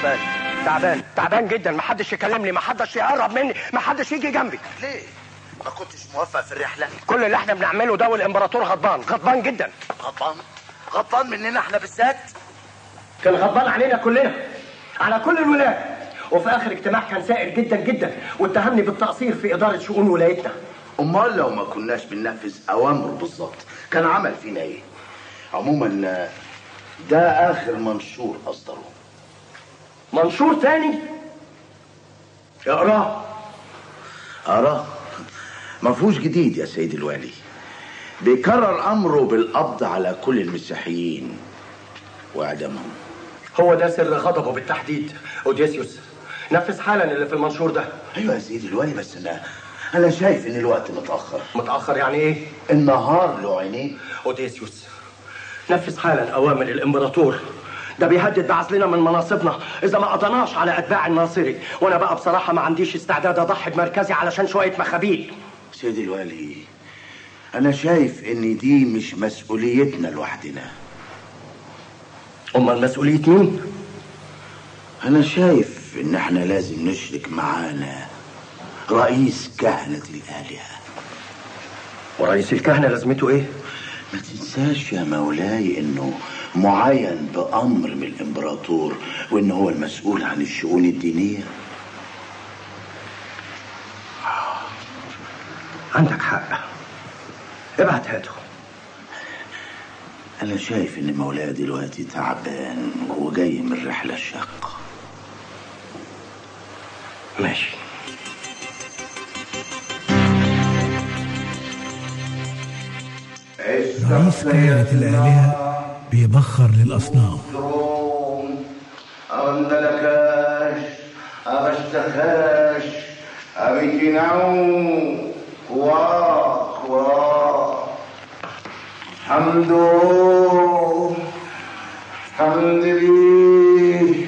تعبان تعبان تعبان جدا ما حدش يكلمني ما حدش يقرب مني ما حدش يجي جنبي ليه ما كنتش موفق في الرحله كل اللي احنا بنعمله ده والامبراطور غضبان غضبان جدا غضبان غضبان مننا احنا بالذات كان غضبان علينا كلنا على كل الولايات وفي اخر اجتماع كان سائر جدا جدا واتهمني بالتقصير في اداره شؤون ولايتنا امال لو ما كناش بننفذ اوامره بالظبط كان عمل فينا ايه عموما ده اخر منشور اصدره منشور تاني اقراه اراه ما فيهوش جديد يا سيد الوالي بيكرر امره بالقبض على كل المسيحيين واعدامهم هو ده سر غضبه بالتحديد اوديسيوس نفذ حالا اللي في المنشور ده ايوه يا سيدي الوالي بس انا انا شايف ان الوقت متاخر متاخر يعني ايه النهار له عينين اوديسيوس نفذ حالا اوامر الامبراطور ده بيهدد بعزلنا من مناصبنا اذا ما قضناش على اتباع الناصري وانا بقى بصراحه ما عنديش استعداد اضحي بمركزي علشان شويه مخابيل سيدي الوالي انا شايف ان دي مش مسؤوليتنا لوحدنا امال مسؤوليه مين انا شايف ان احنا لازم نشرك معانا رئيس كهنة الآلهة ورئيس الكهنة لازمته ايه؟ ما تنساش يا مولاي انه معين بأمر من الإمبراطور وإن هو المسؤول عن الشؤون الدينية عندك حق ابعت هاته أنا شايف إن مولاي دلوقتي تعبان وجاي من رحلة شاقة ماشي رئيس كهنة الآلهة بيبخر للأصنام أندلكاش أبشتخاش أبيتناو كوا كوا حمدو حمد لي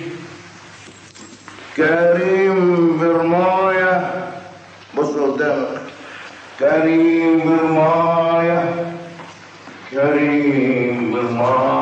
كريم برماية بص قدامك كريم برماية كريم بالماء